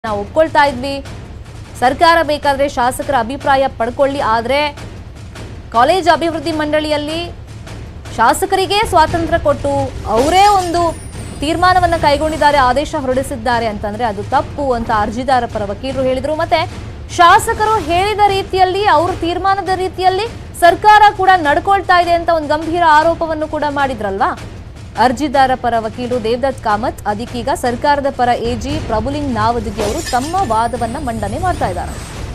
ನಾವು ಒಪ್ಕೊಳ್ತಾ ಇದ್ವಿ ಸರ್ಕಾರ ಬೇಕಾದ್ರೆ ಶಾಸಕರ ಅಭಿಪ್ರಾಯ ಪಡ್ಕೊಳ್ಳಿ ಆದರೆ ಕಾಲೇಜ್ ಅಭಿವೃದ್ಧಿ ಮಂಡಳಿಯಲ್ಲಿ ಶಾಸಕರಿಗೆ ಸ್ವಾತಂತ್ರ್ಯ ಕೊಟ್ಟು ಅವರೇ ಒಂದು ತೀರ್ಮಾನವನ್ನು ಕೈಗೊಂಡಿದ್ದಾರೆ ಆದೇಶ ಹೊರಡಿಸಿದ್ದಾರೆ ಅಂತಂದ್ರೆ ಅದು ತಪ್ಪು ಅಂತ ಅರ್ಜಿದಾರ ಪರ ವಕೀಲರು ಹೇಳಿದ್ರು ಮತ್ತೆ ಶಾಸಕರು ಹೇಳಿದ ರೀತಿಯಲ್ಲಿ ಅವ್ರ ತೀರ್ಮಾನದ ರೀತಿಯಲ್ಲಿ ಸರ್ಕಾರ ಕೂಡ ನಡ್ಕೊಳ್ತಾ ಇದೆ ಅಂತ ಒಂದು ಗಂಭೀರ ಆರೋಪವನ್ನು ಕೂಡ ಮಾಡಿದ್ರಲ್ವಾ ಅರ್ಜಿದಾರ ಪರ ವಕೀಲರು ದೇವದತ್ ಕಾಮತ್ ಅದಕ್ಕೀಗ ಸರ್ಕಾರದ ಪರ ಎಜಿ ಪ್ರಭುಲಿಂಗ್ ನಾವದಗಿ ಅವರು ತಮ್ಮ ವಾದವನ್ನ ಮಂಡನೆ ಮಾಡ್ತಾ ಇದ್ದಾರೆ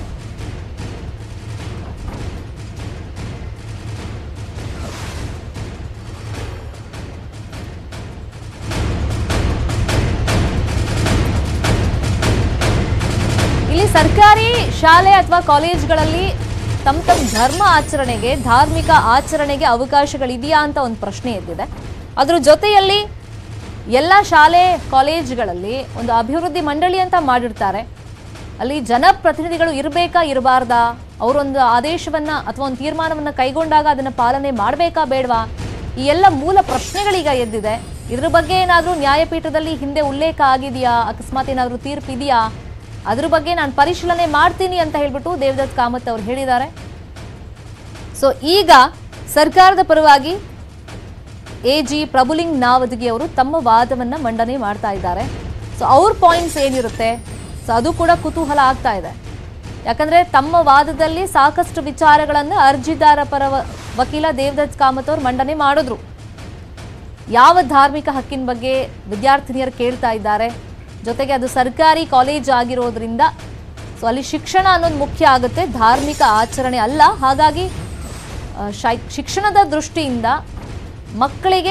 ಇಲ್ಲಿ ಸರ್ಕಾರಿ ಶಾಲೆ ಅಥವಾ ಕಾಲೇಜ್ಗಳಲ್ಲಿ ತಮ್ಮ ತಮ್ಮ ಧರ್ಮ ಆಚರಣೆಗೆ ಧಾರ್ಮಿಕ ಆಚರಣೆಗೆ ಅವಕಾಶಗಳಿದೆಯಾ ಅಂತ ಒಂದು ಪ್ರಶ್ನೆ ಎದ್ದಿದೆ ಅದ್ರ ಜೊತೆಯಲ್ಲಿ ಎಲ್ಲ ಶಾಲೆ ಕಾಲೇಜ್ಗಳಲ್ಲಿ ಒಂದು ಅಭಿವೃದ್ಧಿ ಮಂಡಳಿ ಅಂತ ಮಾಡಿರ್ತಾರೆ ಅಲ್ಲಿ ಜನಪ್ರತಿನಿಧಿಗಳು ಇರಬೇಕಾ ಇರಬಾರ್ದಾ ಅವರೊಂದು ಆದೇಶವನ್ನ ಅಥವಾ ಒಂದು ತೀರ್ಮಾನವನ್ನ ಕೈಗೊಂಡಾಗ ಅದನ್ನ ಪಾಲನೆ ಮಾಡಬೇಕಾ ಬೇಡವಾ ಈ ಎಲ್ಲ ಮೂಲ ಪ್ರಶ್ನೆಗಳೀಗ ಎದ್ದಿದೆ ಇದ್ರ ಬಗ್ಗೆ ಏನಾದರೂ ನ್ಯಾಯಪೀಠದಲ್ಲಿ ಹಿಂದೆ ಉಲ್ಲೇಖ ಆಗಿದೆಯಾ ಅಕಸ್ಮಾತ್ ಏನಾದರೂ ತೀರ್ಪಿದೆಯಾ ಅದ್ರ ಬಗ್ಗೆ ನಾನು ಪರಿಶೀಲನೆ ಮಾಡ್ತೀನಿ ಅಂತ ಹೇಳ್ಬಿಟ್ಟು ದೇವದತ್ ಕಾಮತ್ ಅವರು ಹೇಳಿದ್ದಾರೆ ಸೊ ಈಗ ಸರ್ಕಾರದ ಪರವಾಗಿ ಎ ಜಿ ಪ್ರಭುಲಿಂಗ್ ನಾವದಗಿ ಅವರು ತಮ್ಮ ವಾದವನ್ನ ಮಂಡನೆ ಮಾಡ್ತಾ ಇದ್ದಾರೆ ಸೊ ಅವ್ರ ಪಾಯಿಂಟ್ಸ್ ಏನಿರುತ್ತೆ ಸೊ ಅದು ಕೂಡ ಕುತೂಹಲ ಆಗ್ತಾ ಇದೆ ಯಾಕಂದ್ರೆ ತಮ್ಮ ವಾದದಲ್ಲಿ ಸಾಕಷ್ಟು ವಿಚಾರಗಳನ್ನು ಅರ್ಜಿದಾರ ಪರ ವ- ವಕೀಲ ದೇವದತ್ ಕಾಮತ್ ಅವರು ಮಂಡನೆ ಮಾಡಿದ್ರು ಯಾವ ಧಾರ್ಮಿಕ ಹಕ್ಕಿನ ಬಗ್ಗೆ ವಿದ್ಯಾರ್ಥಿನಿಯರು ಕೇಳ್ತಾ ಇದ್ದಾರೆ ಜೊತೆಗೆ ಅದು ಸರ್ಕಾರಿ ಕಾಲೇಜ್ ಆಗಿರೋದ್ರಿಂದ ಸೊ ಅಲ್ಲಿ ಶಿಕ್ಷಣ ಅನ್ನೋದು ಮುಖ್ಯ ಆಗುತ್ತೆ ಧಾರ್ಮಿಕ ಆಚರಣೆ ಅಲ್ಲ ಹಾಗಾಗಿ ಆ, ಶೈ- ಶಿಕ್ಷಣದ ದೃಷ್ಟಿಯಿಂದ ಮಕ್ಕಳಿಗೆ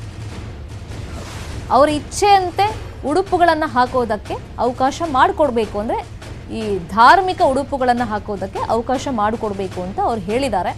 ಅವರ ಇಚ್ಛೆಯಂತೆ ಉಡುಪುಗಳನ್ನು ಹಾಕೋದಕ್ಕೆ ಅವಕಾಶ ಮಾಡಿಕೊಡ್ಬೇಕು ಅಂದರೆ ಈ ಧಾರ್ಮಿಕ ಉಡುಪುಗಳನ್ನು ಹಾಕೋದಕ್ಕೆ ಅವಕಾಶ ಮಾಡಿಕೊಡ್ಬೇಕು ಅಂತ ಅವ್ರು ಹೇಳಿದ್ದಾರೆ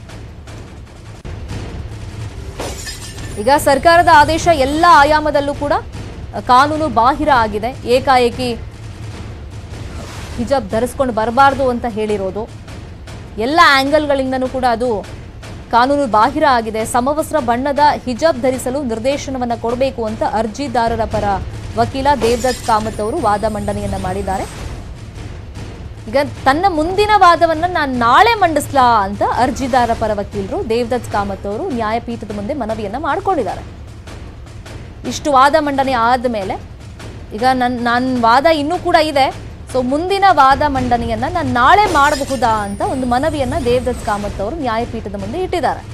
ಈಗ ಸರ್ಕಾರದ ಆದೇಶ ಎಲ್ಲ ಆಯಾಮದಲ್ಲೂ ಕೂಡ ಕಾನೂನು ಬಾಹಿರ ಆಗಿದೆ ಏಕಾಏಕಿ ಹಿಜಾಬ್ ಧರಿಸ್ಕೊಂಡು ಬರಬಾರ್ದು ಅಂತ ಹೇಳಿರೋದು ಎಲ್ಲ ಆಂಗಲ್ಗಳಿಂದನೂ ಕೂಡ ಅದು ಕಾನೂನು ಬಾಹಿರ ಆಗಿದೆ ಸಮವಸ್ತ್ರ ಬಣ್ಣದ ಹಿಜಾಬ್ ಧರಿಸಲು ನಿರ್ದೇಶನವನ್ನ ಕೊಡಬೇಕು ಅಂತ ಅರ್ಜಿದಾರರ ಪರ ವಕೀಲ ದೇವದತ್ ಕಾಮತ್ ಅವರು ವಾದ ಮಂಡನೆಯನ್ನ ಮಾಡಿದ್ದಾರೆ ಈಗ ತನ್ನ ಮುಂದಿನ ವಾದವನ್ನ ನಾನು ನಾಳೆ ಮಂಡಿಸ್ಲಾ ಅಂತ ಅರ್ಜಿದಾರ ಪರ ವಕೀಲರು ದೇವದತ್ ಕಾಮತ್ ಅವರು ನ್ಯಾಯಪೀಠದ ಮುಂದೆ ಮನವಿಯನ್ನ ಮಾಡಿಕೊಂಡಿದ್ದಾರೆ ಇಷ್ಟು ವಾದ ಮಂಡನೆ ಆದಮೇಲೆ ಈಗ ನನ್ನ ನನ್ನ ವಾದ ಇನ್ನೂ ಕೂಡ ಇದೆ ಸೊ ಮುಂದಿನ ವಾದ ಮಂಡನೆಯನ್ನ ನಾನು ನಾಳೆ ಮಾಡಬಹುದಾ ಅಂತ ಒಂದು ಮನವಿಯನ್ನ ದೇವದತ್ ಕಾಮತ್ ಅವರು ನ್ಯಾಯಪೀಠದ ಮುಂದೆ ಇಟ್ಟಿದ್ದಾರೆ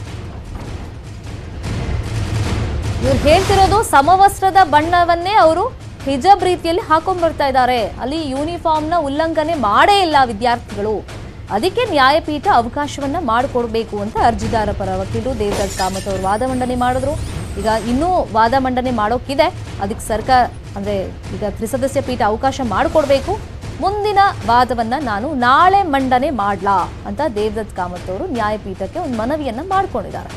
ಇವ್ರು ಹೇಳ್ತಿರೋದು ಸಮವಸ್ತ್ರದ ಬಣ್ಣವನ್ನೇ ಅವರು ಹಿಜಾಬ್ ರೀತಿಯಲ್ಲಿ ಹಾಕೊಂಡ್ ಬರ್ತಾ ಇದ್ದಾರೆ ಅಲ್ಲಿ ಯೂನಿಫಾರ್ಮ್ನ ಉಲ್ಲಂಘನೆ ಮಾಡೇ ಇಲ್ಲ ವಿದ್ಯಾರ್ಥಿಗಳು ಅದಕ್ಕೆ ನ್ಯಾಯಪೀಠ ಅವಕಾಶವನ್ನ ಮಾಡಿಕೊಡ್ಬೇಕು ಅಂತ ಅರ್ಜಿದಾರ ಪರ ವಕೀಲರು ದೇವದತ್ ಕಾಮತ್ ಅವರು ವಾದ ಮಂಡನೆ ಮಾಡಿದ್ರು ಈಗ ಇನ್ನೂ ವಾದ ಮಂಡನೆ ಮಾಡೋಕ್ಕಿದೆ ಅದಕ್ಕೆ ಸರ್ಕಾರ ಅಂದ್ರೆ ಈಗ ತ್ರಿಸದಸ್ಯ ಪೀಠ ಅವಕಾಶ ಮಾಡಿಕೊಡ್ಬೇಕು ಮುಂದಿನ ವಾದವನ್ನ ನಾನು ನಾಳೆ ಮಂಡನೆ ಮಾಡ್ಲಾ ಅಂತ ದೇವದತ್ ಕಾಮತ್ ಅವರು ನ್ಯಾಯಪೀಠಕ್ಕೆ ಒಂದು ಮನವಿಯನ್ನ ಮಾಡ್ಕೊಂಡಿದ್ದಾರೆ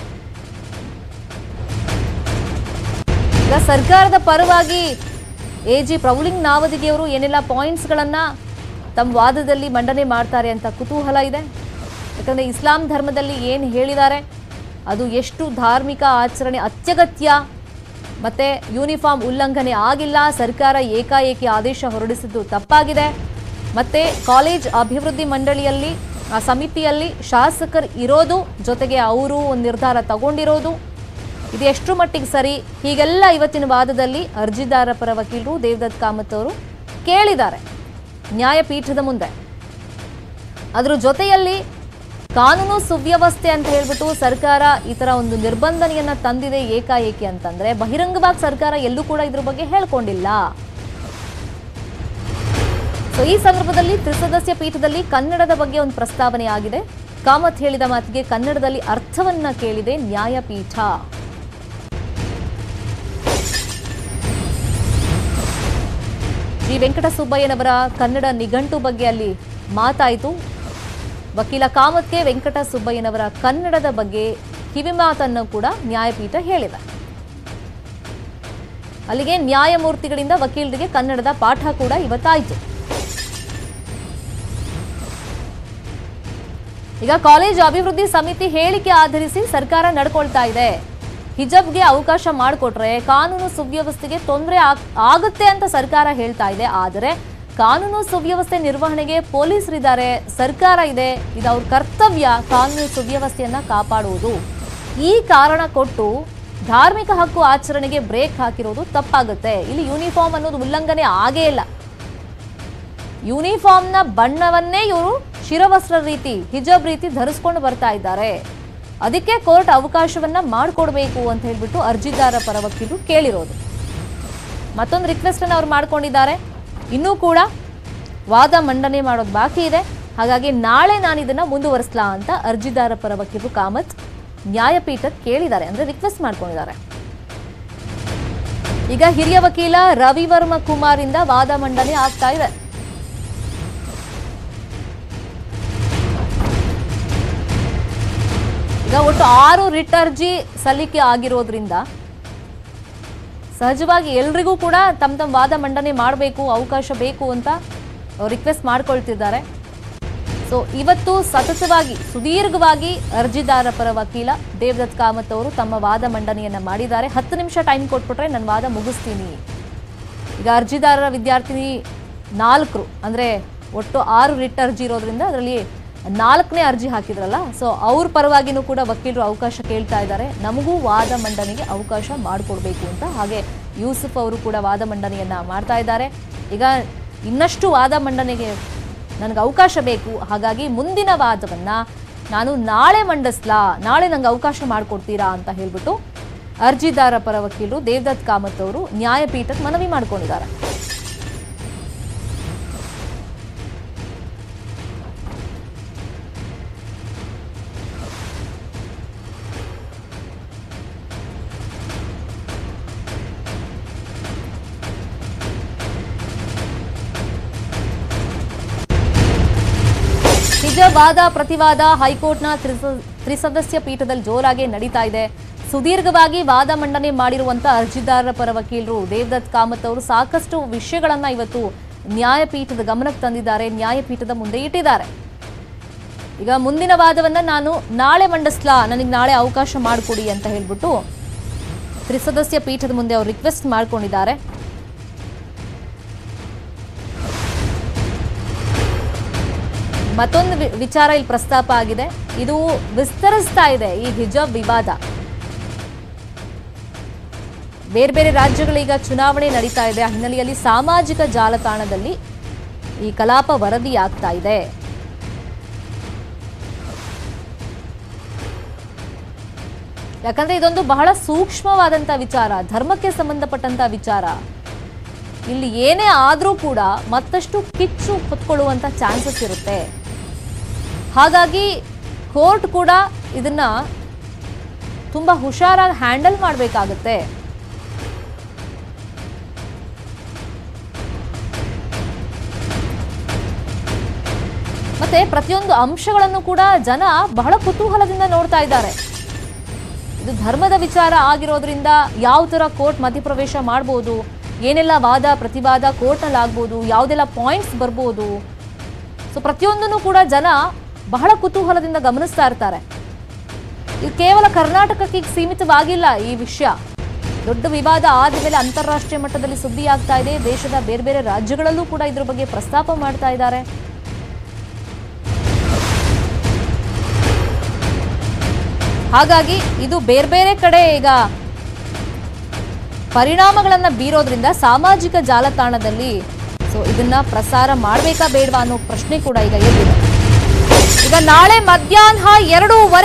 ಈಗ ಸರ್ಕಾರದ ಪರವಾಗಿ ಎ ಜಿ ಪ್ರೌಲಿಂಗ್ ನಾವದಿಗೆಯವರು ಏನೆಲ್ಲ ಪಾಯಿಂಟ್ಸ್ಗಳನ್ನು ತಮ್ಮ ವಾದದಲ್ಲಿ ಮಂಡನೆ ಮಾಡ್ತಾರೆ ಅಂತ ಕುತೂಹಲ ಇದೆ ಯಾಕಂದರೆ ಇಸ್ಲಾಂ ಧರ್ಮದಲ್ಲಿ ಏನು ಹೇಳಿದ್ದಾರೆ ಅದು ಎಷ್ಟು ಧಾರ್ಮಿಕ ಆಚರಣೆ ಅತ್ಯಗತ್ಯ ಮತ್ತು ಯೂನಿಫಾರ್ಮ್ ಉಲ್ಲಂಘನೆ ಆಗಿಲ್ಲ ಸರ್ಕಾರ ಏಕಾಏಕಿ ಆದೇಶ ಹೊರಡಿಸಿದ್ದು ತಪ್ಪಾಗಿದೆ ಮತ್ತು ಕಾಲೇಜ್ ಅಭಿವೃದ್ಧಿ ಮಂಡಳಿಯಲ್ಲಿ ಆ ಸಮಿತಿಯಲ್ಲಿ ಶಾಸಕರು ಇರೋದು ಜೊತೆಗೆ ಅವರು ಒಂದು ನಿರ್ಧಾರ ತಗೊಂಡಿರೋದು ಇದು ಎಷ್ಟು ಮಟ್ಟಿಗೆ ಸರಿ ಹೀಗೆಲ್ಲ ಇವತ್ತಿನ ವಾದದಲ್ಲಿ ಅರ್ಜಿದಾರ ಪರ ವಕೀಲರು ದೇವದತ್ ಕಾಮತ್ ಅವರು ಕೇಳಿದ್ದಾರೆ ನ್ಯಾಯಪೀಠದ ಮುಂದೆ ಅದ್ರ ಜೊತೆಯಲ್ಲಿ ಕಾನೂನು ಸುವ್ಯವಸ್ಥೆ ಅಂತ ಹೇಳ್ಬಿಟ್ಟು ಸರ್ಕಾರ ಈ ತರ ಒಂದು ನಿರ್ಬಂಧನೆಯನ್ನ ತಂದಿದೆ ಏಕಾಏಕಿ ಅಂತಂದ್ರೆ ಬಹಿರಂಗವಾಗಿ ಸರ್ಕಾರ ಎಲ್ಲೂ ಕೂಡ ಇದ್ರ ಬಗ್ಗೆ ಹೇಳ್ಕೊಂಡಿಲ್ಲ ಸೊ ಈ ಸಂದರ್ಭದಲ್ಲಿ ತ್ರಿಸದಸ್ಯ ಪೀಠದಲ್ಲಿ ಕನ್ನಡದ ಬಗ್ಗೆ ಒಂದು ಪ್ರಸ್ತಾವನೆ ಆಗಿದೆ ಕಾಮತ್ ಹೇಳಿದ ಮಾತಿಗೆ ಕನ್ನಡದಲ್ಲಿ ಅರ್ಥವನ್ನ ಕೇಳಿದೆ ನ್ಯಾಯಪೀಠ ಜಿ ವೆಂಕಟಸುಬ್ಬಯ್ಯನವರ ಕನ್ನಡ ನಿಘಂಟು ಬಗ್ಗೆ ಅಲ್ಲಿ ಮಾತಾಯಿತು ವಕೀಲ ಕಾಮತ್ಗೆ ವೆಂಕಟ ಸುಬ್ಬಯ್ಯನವರ ಕನ್ನಡದ ಬಗ್ಗೆ ಕಿವಿಮಾತನ್ನು ಕೂಡ ನ್ಯಾಯಪೀಠ ಹೇಳಿದೆ ಅಲ್ಲಿಗೆ ನ್ಯಾಯಮೂರ್ತಿಗಳಿಂದ ವಕೀಲರಿಗೆ ಕನ್ನಡದ ಪಾಠ ಕೂಡ ಇವತ್ತಾಯಿತು ಈಗ ಕಾಲೇಜ್ ಅಭಿವೃದ್ಧಿ ಸಮಿತಿ ಹೇಳಿಕೆ ಆಧರಿಸಿ ಸರ್ಕಾರ ನಡ್ಕೊಳ್ತಾ ಇದೆ ಹಿಜಬ್ಗೆ ಅವಕಾಶ ಮಾಡಿಕೊಟ್ರೆ ಕಾನೂನು ಸುವ್ಯವಸ್ಥೆಗೆ ತೊಂದರೆ ಆಗುತ್ತೆ ಅಂತ ಸರ್ಕಾರ ಹೇಳ್ತಾ ಇದೆ ಆದರೆ ಕಾನೂನು ಸುವ್ಯವಸ್ಥೆ ನಿರ್ವಹಣೆಗೆ ಪೊಲೀಸರಿದ್ದಾರೆ ಸರ್ಕಾರ ಇದೆ ಇದು ಅವ್ರ ಕರ್ತವ್ಯ ಕಾನೂನು ಸುವ್ಯವಸ್ಥೆಯನ್ನ ಕಾಪಾಡುವುದು ಈ ಕಾರಣ ಕೊಟ್ಟು ಧಾರ್ಮಿಕ ಹಕ್ಕು ಆಚರಣೆಗೆ ಬ್ರೇಕ್ ಹಾಕಿರೋದು ತಪ್ಪಾಗುತ್ತೆ ಇಲ್ಲಿ ಯೂನಿಫಾರ್ಮ್ ಅನ್ನೋದು ಉಲ್ಲಂಘನೆ ಆಗೇ ಇಲ್ಲ ಯೂನಿಫಾರ್ಮ್ನ ಬಣ್ಣವನ್ನೇ ಇವರು ಶಿರವಸ್ತ್ರ ರೀತಿ ಹಿಜಾಬ್ ರೀತಿ ಧರಿಸ್ಕೊಂಡು ಬರ್ತಾ ಇದ್ದಾರೆ ಅದಕ್ಕೆ ಕೋರ್ಟ್ ಅವಕಾಶವನ್ನ ಮಾಡಿಕೊಡ್ಬೇಕು ಅಂತ ಹೇಳ್ಬಿಟ್ಟು ಅರ್ಜಿದಾರ ಪರ ವಕೀಲರು ಕೇಳಿರೋದು ಮತ್ತೊಂದು ರಿಕ್ವೆಸ್ಟ್ ಅನ್ನು ಅವ್ರು ಮಾಡ್ಕೊಂಡಿದ್ದಾರೆ ಇನ್ನೂ ಕೂಡ ವಾದ ಮಂಡನೆ ಮಾಡೋದು ಬಾಕಿ ಇದೆ ಹಾಗಾಗಿ ನಾಳೆ ನಾನು ಇದನ್ನ ಮುಂದುವರಿಸ್ಲಾ ಅಂತ ಅರ್ಜಿದಾರ ಪರ ವಕೀಲರು ಕಾಮತ್ ನ್ಯಾಯಪೀಠ ಕೇಳಿದ್ದಾರೆ ಅಂದ್ರೆ ರಿಕ್ವೆಸ್ಟ್ ಮಾಡ್ಕೊಂಡಿದ್ದಾರೆ ಈಗ ಹಿರಿಯ ವಕೀಲ ರವಿವರ್ಮ ಕುಮಾರ್ ಇಂದ ವಾದ ಮಂಡನೆ ಆಗ್ತಾ ಇದೆ ಈಗ ಒಟ್ಟು ಆರು ರಿಟ್ ಅರ್ಜಿ ಸಲ್ಲಿಕೆ ಆಗಿರೋದ್ರಿಂದ ಸಹಜವಾಗಿ ಎಲ್ರಿಗೂ ಕೂಡ ತಮ್ಮ ತಮ್ಮ ವಾದ ಮಂಡನೆ ಮಾಡಬೇಕು ಅವಕಾಶ ಬೇಕು ಅಂತ ರಿಕ್ವೆಸ್ಟ್ ಮಾಡ್ಕೊಳ್ತಿದ್ದಾರೆ ಸೊ ಇವತ್ತು ಸತತವಾಗಿ ಸುದೀರ್ಘವಾಗಿ ಅರ್ಜಿದಾರ ಪರ ವಕೀಲ ದೇವದತ್ ಕಾಮತ್ ಅವರು ತಮ್ಮ ವಾದ ಮಂಡನೆಯನ್ನ ಮಾಡಿದ್ದಾರೆ ಹತ್ತು ನಿಮಿಷ ಟೈಮ್ ಕೊಟ್ಬಿಟ್ರೆ ನನ್ನ ವಾದ ಮುಗಿಸ್ತೀನಿ ಈಗ ಅರ್ಜಿದಾರರ ವಿದ್ಯಾರ್ಥಿನಿ ನಾಲ್ಕರು ಅಂದ್ರೆ ಒಟ್ಟು ಆರು ರಿಟ್ ಅರ್ಜಿ ಇರೋದ್ರಿಂದ ಅದರಲ್ಲಿ ನಾಲ್ಕನೇ ಅರ್ಜಿ ಹಾಕಿದ್ರಲ್ಲ ಸೊ ಅವ್ರ ಪರವಾಗಿನೂ ಕೂಡ ವಕೀಲರು ಅವಕಾಶ ಕೇಳ್ತಾ ಇದ್ದಾರೆ ನಮಗೂ ವಾದ ಮಂಡನೆಗೆ ಅವಕಾಶ ಮಾಡಿಕೊಡ್ಬೇಕು ಅಂತ ಹಾಗೆ ಯೂಸುಫ್ ಅವರು ಕೂಡ ವಾದ ಮಂಡನೆಯನ್ನ ಮಾಡ್ತಾ ಇದ್ದಾರೆ ಈಗ ಇನ್ನಷ್ಟು ವಾದ ಮಂಡನೆಗೆ ನನಗೆ ಅವಕಾಶ ಬೇಕು ಹಾಗಾಗಿ ಮುಂದಿನ ವಾದವನ್ನ ನಾನು ನಾಳೆ ಮಂಡಿಸ್ಲಾ ನಾಳೆ ನಂಗೆ ಅವಕಾಶ ಮಾಡಿಕೊಡ್ತೀರಾ ಅಂತ ಹೇಳ್ಬಿಟ್ಟು ಅರ್ಜಿದಾರ ಪರ ವಕೀಲರು ದೇವದತ್ ಕಾಮತ್ ಅವರು ನ್ಯಾಯಪೀಠಕ್ಕೆ ಮನವಿ ಮಾಡ್ಕೊಂಡಿದ್ದಾರೆ ನಿಜ ವಾದ ಪ್ರತಿವಾದ ಹೈಕೋರ್ಟ್ನ ತ್ರಿಸ- ತ್ರಿಸದಸ್ಯ ಪೀಠದಲ್ಲಿ ಜೋರಾಗಿ ನಡೀತಾ ಇದೆ ಸುದೀರ್ಘವಾಗಿ ವಾದ ಮಂಡನೆ ಮಾಡಿರುವಂತ ಅರ್ಜಿದಾರರ ಪರ ವಕೀಲರು ದೇವದತ್ ಕಾಮತ್ ಅವರು ಸಾಕಷ್ಟು ವಿಷಯಗಳನ್ನ ಇವತ್ತು ನ್ಯಾಯಪೀಠದ ಗಮನಕ್ಕೆ ತಂದಿದ್ದಾರೆ ನ್ಯಾಯಪೀಠದ ಮುಂದೆ ಇಟ್ಟಿದ್ದಾರೆ ಈಗ ಮುಂದಿನ ವಾದವನ್ನ ನಾನು ನಾಳೆ ಮಂಡಿಸ್ಲಾ ನನಗೆ ನಾಳೆ ಅವಕಾಶ ಮಾಡಿಕೊಡಿ ಅಂತ ಹೇಳ್ಬಿಟ್ಟು ತ್ರಿಸದಸ್ಯ ಪೀಠದ ಮುಂದೆ ಅವರು ರಿಕ್ವೆಸ್ಟ್ ಮಾಡ್ಕೊಂಡಿದ್ದಾರೆ ಮತ್ತೊಂದು ವಿ- ವಿಚಾರ ಇಲ್ಲಿ ಪ್ರಸ್ತಾಪ ಆಗಿದೆ ಇದು ವಿಸ್ತರಿಸ್ತಾ ಇದೆ ಈ ಹಿಜಾಬ್ ವಿವಾದ ಬೇರೆ ಬೇರೆ ರಾಜ್ಯಗಳೀಗ ಚುನಾವಣೆ ನಡೀತಾ ಇದೆ ಆ ಹಿನ್ನೆಲೆಯಲ್ಲಿ ಸಾಮಾಜಿಕ ಜಾಲತಾಣದಲ್ಲಿ ಈ ಕಲಾಪ ವರದಿ ಆಗ್ತಾ ಇದೆ ಯಾಕಂದ್ರೆ ಇದೊಂದು ಬಹಳ ಸೂಕ್ಷ್ಮವಾದಂತ ವಿಚಾರ ಧರ್ಮಕ್ಕೆ ಸಂಬಂಧಪಟ್ಟಂತ ವಿಚಾರ ಇಲ್ಲಿ ಏನೇ ಆದರೂ ಕೂಡ ಮತ್ತಷ್ಟು ಕಿಚ್ಚು ಹೊತ್ಕೊಳ್ಳುವಂತ ಚಾನ್ಸಸ್ ಇರುತ್ತೆ ಹಾಗಾಗಿ ಕೋರ್ಟ್ ಕೂಡ ಇದನ್ನ ತುಂಬಾ ಹುಷಾರಾಗಿ ಹ್ಯಾಂಡಲ್ ಮಾಡಬೇಕಾಗತ್ತೆ ಮತ್ತೆ ಪ್ರತಿಯೊಂದು ಅಂಶಗಳನ್ನು ಕೂಡ ಜನ ಬಹಳ ಕುತೂಹಲದಿಂದ ನೋಡ್ತಾ ಇದ್ದಾರೆ ಇದು ಧರ್ಮದ ವಿಚಾರ ಆಗಿರೋದ್ರಿಂದ ಯಾವ ತರ ಕೋರ್ಟ್ ಮಧ್ಯಪ್ರವೇಶ ಮಾಡ್ಬೋದು ಏನೆಲ್ಲ ವಾದ ಪ್ರತಿವಾದ ಕೋರ್ಟ್ನಲ್ಲಿ ಆಗ್ಬೋದು ಯಾವುದೆಲ್ಲ ಪಾಯಿಂಟ್ಸ್ ಬರ್ಬೋದು ಸೊ ಪ್ರತಿಯೊಂದನ್ನು ಕೂಡ ಜನ ಬಹಳ ಕುತೂಹಲದಿಂದ ಗಮನಿಸ್ತಾ ಇರ್ತಾರೆ ಇದು ಕೇವಲ ಕರ್ನಾಟಕಕ್ಕೆ ಈಗ ಸೀಮಿತವಾಗಿಲ್ಲ ಈ ವಿಷಯ ದೊಡ್ಡ ವಿವಾದ ಆದಮೇಲೆ ಅಂತಾರಾಷ್ಟ್ರೀಯ ಮಟ್ಟದಲ್ಲಿ ಸುದ್ದಿ ಆಗ್ತಾ ಇದೆ ದೇಶದ ಬೇರೆ ಬೇರೆ ರಾಜ್ಯಗಳಲ್ಲೂ ಕೂಡ ಇದ್ರ ಬಗ್ಗೆ ಪ್ರಸ್ತಾಪ ಮಾಡ್ತಾ ಇದ್ದಾರೆ ಹಾಗಾಗಿ ಇದು ಬೇರೆ ಬೇರೆ ಕಡೆ ಈಗ ಪರಿಣಾಮಗಳನ್ನ ಬೀರೋದ್ರಿಂದ ಸಾಮಾಜಿಕ ಜಾಲತಾಣದಲ್ಲಿ ಸೊ ಇದನ್ನ ಪ್ರಸಾರ ಮಾಡಬೇಕಾ ಬೇಡವಾ ಅನ್ನೋ ಪ್ರಶ್ನೆ ಕೂಡ ಈಗ ಎದ್ದಿದೆ ಈಗ ನಾಳೆ ಮಧ್ಯಾಹ್ನ ಎರಡೂವರೆ